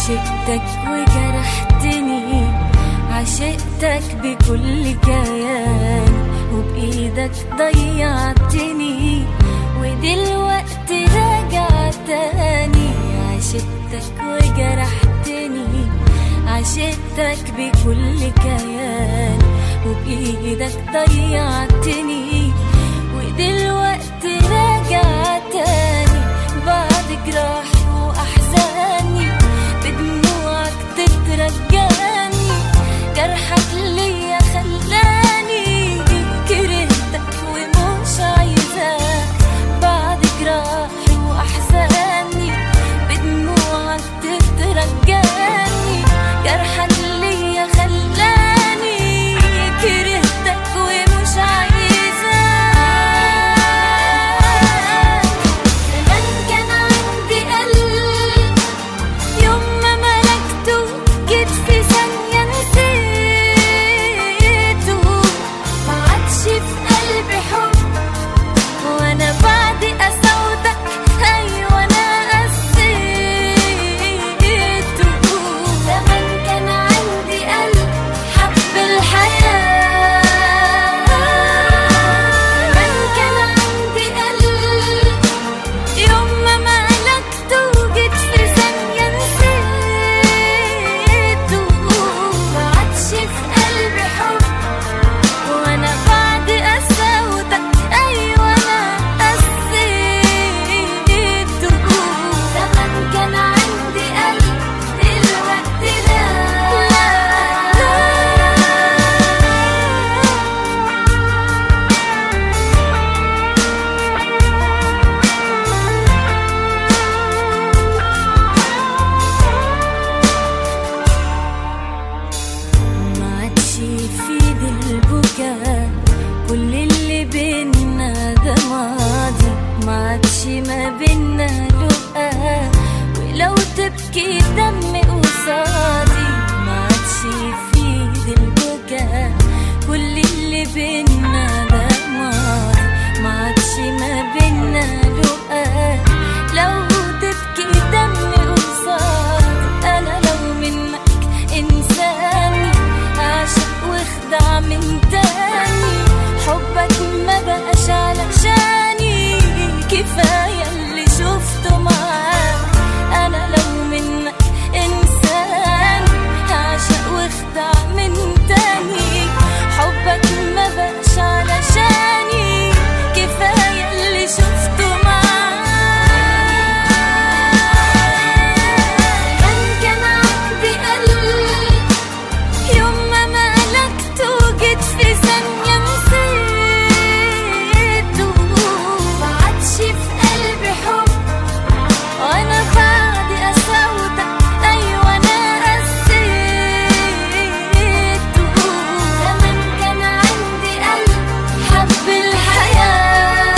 عشقتك وجرحتني عشقتك بكل كيان وبإيدك ضيعتني ودلوقتي راجع تاني عشقتك وجرحتني عشقتك بكل كيان وبإيدك ضيعتني ودلوقتي راجع تاني بعد جراحي وأحزاني بدموعك تترجاني جرحك ليا خلاني كرهتك ومش عايزاك بعد جراحي وأحزاني بدموعك تترجاني جرحك ليا خلاني كرهتك ومش عايزاك زمان كان عندي قلب يوم ما ملكته جيت في ثانية نسيته ما عادش في قلبي حب وانا بعد قسوتك ايوه انا قسيته زمان كان عندي قلب حب الحياة زمان كان عندي قلب يوم ما ملكته جيت في ثانية نسيته ما عادش في قلبي حب وانا بعد قساوتك ايوه انا قسيته زمان كان عندي قلب دلوقتي لا ما عادش يفيد البكاء كل اللي بينا ده ماضي ما عادش ما بينا لقاء ولو تبكي دم قصادي ما عادش يفيد البكاء كل اللي بينا ده ماضي ما عادش ما بينا لقاء لو تبكي دم قصادي انا لو منك انساني عاشق واخدع من تاني حبك ما بقاش علشاني كفايه اللي شفته معاك انا لو منك انسان عاشق واخدع من تاني حبك ما بقاش علشاني كفايه اللي شفته معاك زمان كان عندي قلب يوم ما ملكته جيت في ثانية نسيته ما عادش في قلبي حب وانا بعد قساوتك ايوه انا قسيته زمان كان عندي قلب حب الحياة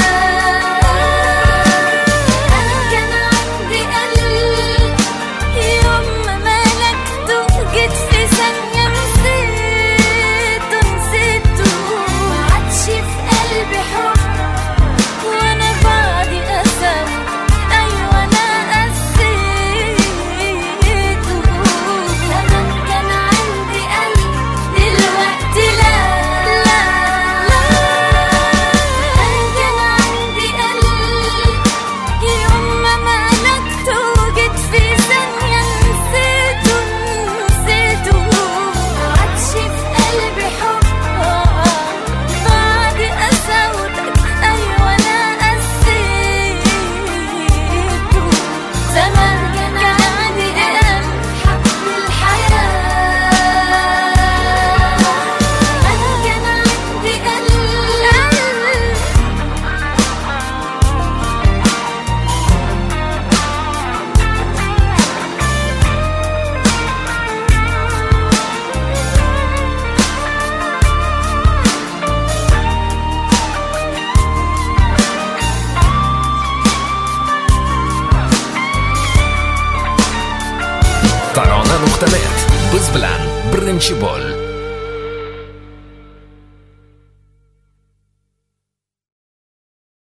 انا كان عندي قلب يوم ما ملكته جيت في ثانية نسيته نسيته ما عادش في قلبي حب وانا بعد قسمت ايوه انا قسيته زمان كان عندي قلب دلوقتي لا لا لا انا كان عندي قلب يوم ما ملكته جيت في ثانية نسيته نسيته ما عادش في قلبي حب بعد قساوتك أيوة أنا قسيته زمان كان عندي قلب حب الحياة أنا كان عندي قلب Tarona.net Biz bilan birinchi bo'l.